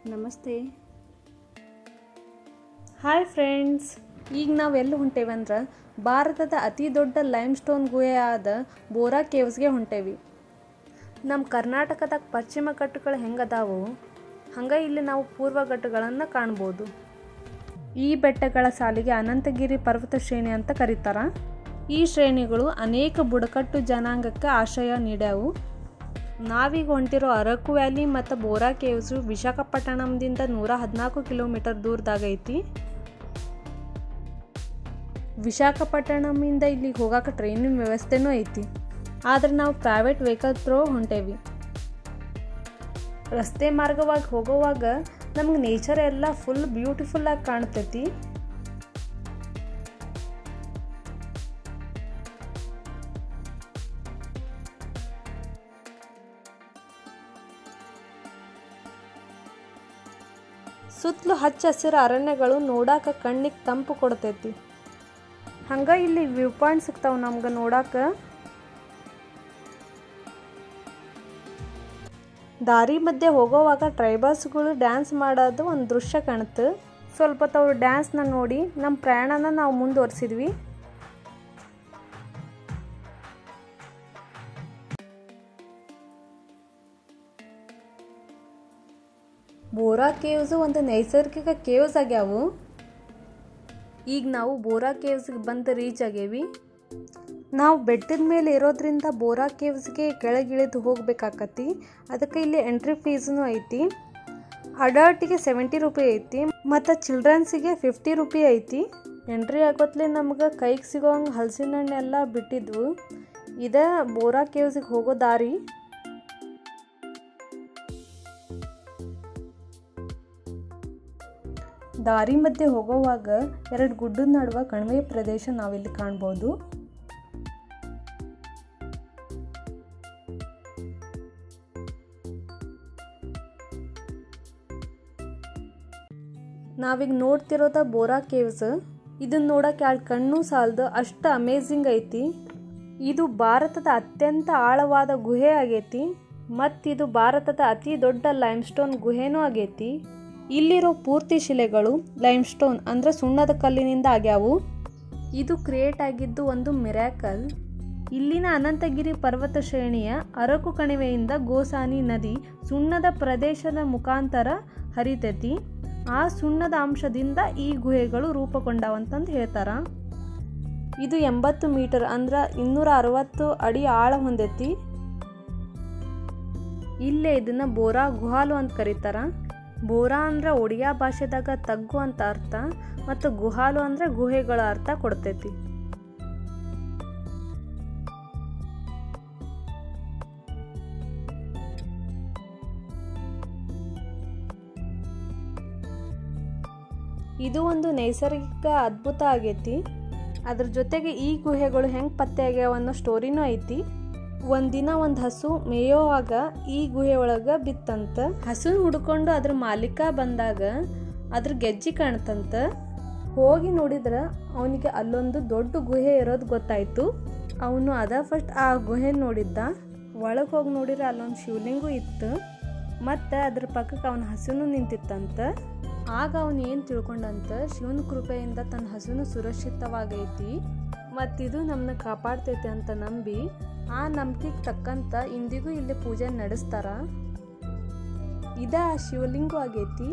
ನಮಸ್ತೆ hi friends ಈಗ ನಾವು ಎಲ್ಲಿ ಹೊಂಟೇವಂದ್ರೆ ಭಾರತದ ಅತಿ ದೊಡ್ಡ ಲೈಮ್ ಸ್ಟೋನ್ ಗುಹೆ ಆದ ಬೋರಾ ಕೇವ್ಸ್ಗೆ ಹೊಂಟೇವಿ ನಮ್ಮ ಕರ್ನಾಟಕದಾಗ ಪಶ್ಚಿಮ ಘಟ್ಟಗಳು ಹೆಂಗದಾವು ಹಂಗೆ ಇಲ್ಲಿ ನಾವು ಪೂರ್ವ ಘಟ್ಟಗಳನ್ನು ಕಾಣ್ಬೋದು ಈ ಬೆಟ್ಟಗಳ ಸಾಲಿಗೆ ಅನಂತಗಿರಿ ಪರ್ವತ ಶ್ರೇಣಿ ಅಂತ ಕರೀತಾರ ಈ ಶ್ರೇಣಿಗಳು ಅನೇಕ ಬುಡಕಟ್ಟು ಜನಾಂಗಕ್ಕೆ ಆಶ್ರಯ ನೀಡ್ಯಾವು ನಾವೀಗ ಹೊಂಟಿರೋ ಅರಕು ವ್ಯಾಲಿ ಮತ್ತು ಬೋರಾ ಕೇವ್ಸು ವಿಶಾಖಪಟ್ಟಣಂದಿಂದ ನೂರ ಹದಿನಾಲ್ಕು ಕಿಲೋಮೀಟರ್ ದೂರದಾಗ ಐತಿ ವಿಶಾಖಪಟ್ಟಣಮಿಂದ ಇಲ್ಲಿಗೆ ಹೋಗಾಕ ಟ್ರೈನಿನ ವ್ಯವಸ್ಥೆನೂ ಐತಿ ಆದ್ರೆ ನಾವು ಪ್ರೈವೇಟ್ ವೆಹಿಕಲ್ ತ್ರೋ ಹೊಂಟೇವಿ ರಸ್ತೆ ಮಾರ್ಗವಾಗಿ ಹೋಗೋವಾಗ ನಮ್ಗೆ ನೇಚರ್ ಎಲ್ಲ ಫುಲ್ ಬ್ಯೂಟಿಫುಲ್ ಆಗಿ ಕಾಣ್ತೈತಿ ಸುತ್ತಲೂ ಹಚ್ಚ ಹಸಿರು ಅರಣ್ಯಗಳು ನೋಡಾಕ ಕಣ್ಣಿಗೆ ತಂಪು ಕೊಡ್ತೈತಿ ಹಂಗ ಇಲ್ಲಿ ವ್ಯೂ ಪಾಯಿಂಟ್ ಸಿಗ್ತಾವ ನಮ್ಗೆ ನೋಡಾಕ ದಾರಿ ಮಧ್ಯೆ ಹೋಗೋವಾಗ ಟ್ರೈಬಲ್ಸ್ಗಳು ಡ್ಯಾನ್ಸ್ ಮಾಡೋದು ಒಂದು ದೃಶ್ಯ ಕಾಣುತ್ತೆ ಸ್ವಲ್ಪ ತವ್ರ ಡ್ಯಾನ್ಸ್ನ ನೋಡಿ ನಮ್ಮ ಪ್ರಯಾಣನ ನಾವು ಮುಂದುವರಿಸಿದ್ವಿ ಬೋರಾ ಕೇವ್ಸು ಒಂದು ನೈಸರ್ಗಿಕ ಕೇವ್ಸ್ ಆಗ್ಯಾವು ಈಗ ನಾವು ಬೋರಾ ಕೇವ್ಸ್ಗೆ ಬಂದು ರೀಚ್ ಆಗೇವಿ ನಾವು ಬೆಟ್ಟದ ಮೇಲೆ ಇರೋದ್ರಿಂದ ಬೋರಾ ಕೇವ್ಸ್ಗೆ ಕೆಳಗಿಳಿದು ಹೋಗ್ಬೇಕಾಕತಿ ಅದಕ್ಕೆ ಇಲ್ಲಿ ಎಂಟ್ರಿ ಫೀಸ್ನು ಐತಿ ಅಡಲ್ಟಿಗೆ ಸೆವೆಂಟಿ ರೂಪಾಯಿ ಐತಿ ಮತ್ತು ಚಿಲ್ಡ್ರನ್ಸಿಗೆ ಫಿಫ್ಟಿ ರೂಪಾಯಿ ಐತಿ ಎಂಟ್ರಿ ಆಗೋತ್ಲೆ ನಮ್ಗೆ ಕೈಗೆ ಸಿಗೋಂಗೆ ಹಲಸಿನ ಹಣ್ಣು ಎಲ್ಲ ಬಿಟ್ಟಿದ್ವು ಇದೇ ಬೋರಾ ಕೇವ್ಸಿಗೆ ಹೋಗೋ ದಾರಿ ದಾರಿ ಮಧ್ಯೆ ಹೋಗೋವಾಗ ಎರಡು ಗುಡ್ಡದ ನಡುವೆ ಕಣಿವೆ ಪ್ರದೇಶ ನಾವಿಲ್ಲಿ ಕಾಣ್ಬೋದು ನಾವೀಗ ನೋಡ್ತಿರೋದ ಬೋರಾ ಕೇವ್ಸ್ ಇದನ್ನ ನೋಡಕ್ಕೆ ಎರಡು ಕಣ್ಣು ಸಾಲದು ಅಷ್ಟು ಅಮೇಝಿಂಗ್ ಐತಿ ಇದು ಭಾರತದ ಅತ್ಯಂತ ಆಳವಾದ ಗುಹೆ ಆಗೈತಿ ಮತ್ತಿದು ಭಾರತದ ಅತಿ ದೊಡ್ಡ ಲೈಮ್ಸ್ಟೋನ್ ಗುಹೆನೂ ಆಗೈತಿ ಇಲ್ಲಿರೋ ಪೂರ್ತಿ ಶಿಲೆಗಳು ಲೈಮ್ಸ್ಟೋನ್ ಅಂದರೆ ಸುಣ್ಣದ ಕಲ್ಲಿನಿಂದ ಆಗ್ಯಾವು ಇದು ಕ್ರಿಯೇಟ್ ಆಗಿದ್ದು ಒಂದು ಮಿರಾಕಲ್ ಇಲ್ಲಿನ ಅನಂತಗಿರಿ ಪರ್ವತ ಶ್ರೇಣಿಯ ಅರಕು ಕಣಿವೆಯಿಂದ ಗೋಸಾನಿ ನದಿ ಸುಣ್ಣದ ಪ್ರದೇಶದ ಮುಖಾಂತರ ಹರಿತೈತಿ ಆ ಸುಣ್ಣದ ಅಂಶದಿಂದ ಈ ಗುಹೆಗಳು ರೂಪುಗೊಂಡವಂತಂದು ಹೇಳ್ತಾರ ಇದು ಎಂಬತ್ತು ಮೀಟರ್ ಅಂದ್ರೆ ಇನ್ನೂರ ಅರವತ್ತು ಅಡಿ ಆಳ ಹೊಂದೈತಿ ಇಲ್ಲೇ ಇದನ್ನ ಬೋರಾ ಗುಹಾಲು ಅಂತ ಕರೀತಾರ ಬೋರಾ ಅಂದ್ರೆ ಒಡಿಯಾ ಭಾಷೆದಾಗ ತಗ್ಗು ಅಂತ ಅರ್ಥ ಮತ್ತು ಗುಹಾಲು ಅಂದ್ರೆ ಗುಹೆಗಳ ಅರ್ಥ ಕೊಡ್ತೈತಿ ಇದು ಒಂದು ನೈಸರ್ಗಿಕ ಅದ್ಭುತ ಆಗೈತಿ ಅದ್ರ ಜೊತೆಗೆ ಈ ಗುಹೆಗಳು ಹೆಂಗೆ ಪತ್ತೆ ಆಗ್ಯಾವ ಅನ್ನೋ ಸ್ಟೋರಿನೂ ಐತಿ ಒಂದಿನ ಒಂದು ಹಸು ಮೇಯೋವಾಗ ಈ ಗುಹೆ ಒಳಗೆ ಬಿತ್ತಂತ ಹಸು ಹುಡ್ಕೊಂಡು ಅದ್ರ ಮಾಲೀಕ ಬಂದಾಗ ಅದ್ರ ಗೆಜ್ಜಿ ಕಾಣ್ತಂತ ಹೋಗಿ ನೋಡಿದ್ರೆ ಅವನಿಗೆ ಅಲ್ಲೊಂದು ದೊಡ್ಡ ಗುಹೆ ಇರೋದು ಗೊತ್ತಾಯ್ತು ಅವನು ಅದ ಫಸ್ಟ್ ಆ ಗುಹೆ ನೋಡಿದ್ದ ಒಳಗೆ ಹೋಗಿ ನೋಡಿದ್ರೆ ಅಲ್ಲೊಂದು ಶಿವಲಿಂಗು ಇತ್ತು ಮತ್ತು ಅದ್ರ ಪಕ್ಕಕ್ಕೆ ಅವನ ಹಸುನು ನಿಂತಿತ್ತಂತ ಆಗ ಅವನು ಏನು ತಿಳ್ಕೊಂಡಂತ ಶಿವನ ಕೃಪೆಯಿಂದ ತನ್ನ ಹಸುನು ಸುರಕ್ಷಿತವಾಗೈತಿ ಮತ್ತಿದು ನಮ್ಮನ್ನ ಕಾಪಾಡ್ತೈತೆ ಅಂತ ನಂಬಿ ಆ ನಂಬಿಕೆಗೆ ತಕ್ಕಂತ ಇಂದಿಗೂ ಇಲ್ಲಿ ಪೂಜೆ ನಡೆಸ್ತಾರ ಇದ ಆ ಶಿವಲಿಂಗು ಆಗೈತಿ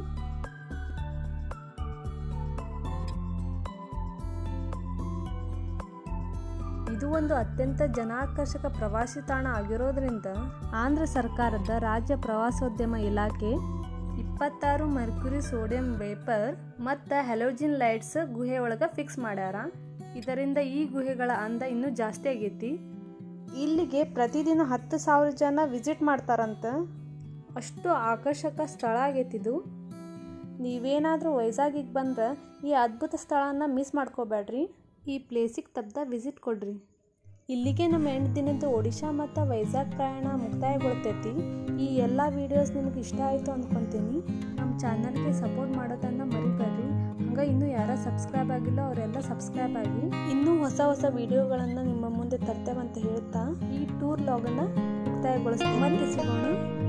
ಇದು ಒಂದು ಅತ್ಯಂತ ಜನಾಕರ್ಷಕ ಪ್ರವಾಸಿ ತಾಣ ಆಗಿರೋದ್ರಿಂದ ಆಂಧ್ರ ಸರ್ಕಾರದ ರಾಜ್ಯ ಪ್ರವಾಸೋದ್ಯಮ ಇಲಾಖೆ ಇಪ್ಪತ್ತಾರು ಮರ್ಕ್ಯುರಿ ಸೋಡಿಯಂ ವೇಪರ್ ಮತ್ತು ಹೆಲೋಜಿನ್ ಲೈಟ್ಸ್ ಗುಹೆ ಒಳಗೆ ಫಿಕ್ಸ್ ಮಾಡ್ಯಾರ ಇದರಿಂದ ಈ ಗುಹೆಗಳ ಅಂದ ಇನ್ನೂ ಜಾಸ್ತಿ ಆಗೈತಿ ಇಲ್ಲಿಗೆ ಪ್ರತಿದಿನ ಹತ್ತು ಸಾವಿರ ಜನ ವಿಸಿಟ್ ಮಾಡ್ತಾರಂತ ಅಷ್ಟು ಆಕರ್ಷಕ ಸ್ಥಳ ಆಗೈತಿದು ನೀವೇನಾದರೂ ವೈಜಾಗಿಗೆ ಬಂದ್ರೆ ಈ ಅದ್ಭುತ ಸ್ಥಳನ ಮಿಸ್ ಮಾಡ್ಕೋಬೇಡ್ರಿ ಈ ಪ್ಲೇಸಿಗೆ ತಪ್ಪದ ವಿಸಿಟ್ ಕೊಡ್ರಿ ಇಲ್ಲಿಗೆ ನಮ್ಮ ಎಂಟು ದಿನದ ಒಡಿಶಾ ಮತ್ತು ವೈಜಾಗ್ ಪ್ರಯಾಣ ಮುಕ್ತಾಯಗೊಳ್ತೈತಿ ಈ ಎಲ್ಲ ವಿಡಿಯೋಸ್ ನಿಮ್ಗೆ ಇಷ್ಟ ಆಯಿತು ಅಂದ್ಕೊತೀನಿ ನಮ್ಮ ಚಾನಲ್ಗೆ ಸಪೋರ್ಟ್ ಮಾಡೋದನ್ನು ಮರಿಬೇಡ್ರಿ ಹಂಗೆ ಇನ್ನೂ ಯಾರ ಸಬ್ಸ್ಕ್ರೈಬ್ ಆಗಿಲ್ಲ ಅವರೆಲ್ಲ ಸಬ್ಸ್ಕ್ರೈಬ್ ಆಗಿ ಇನ್ನೂ ಹೊಸ ಹೊಸ ವಿಡಿಯೋಗಳನ್ನು ನಿಮ್ಮ ಮುಂದೆ ತರ್ತೇವಂತ ಹೇಳ್ತಾ ಈ ಟೂರ್ ಲಾಗನ್ನು ಮುಕ್ತಾಯಗೊಳಿಸ್ತೀನಿ ಮತ್ತೆ ಸಿಗೋಣ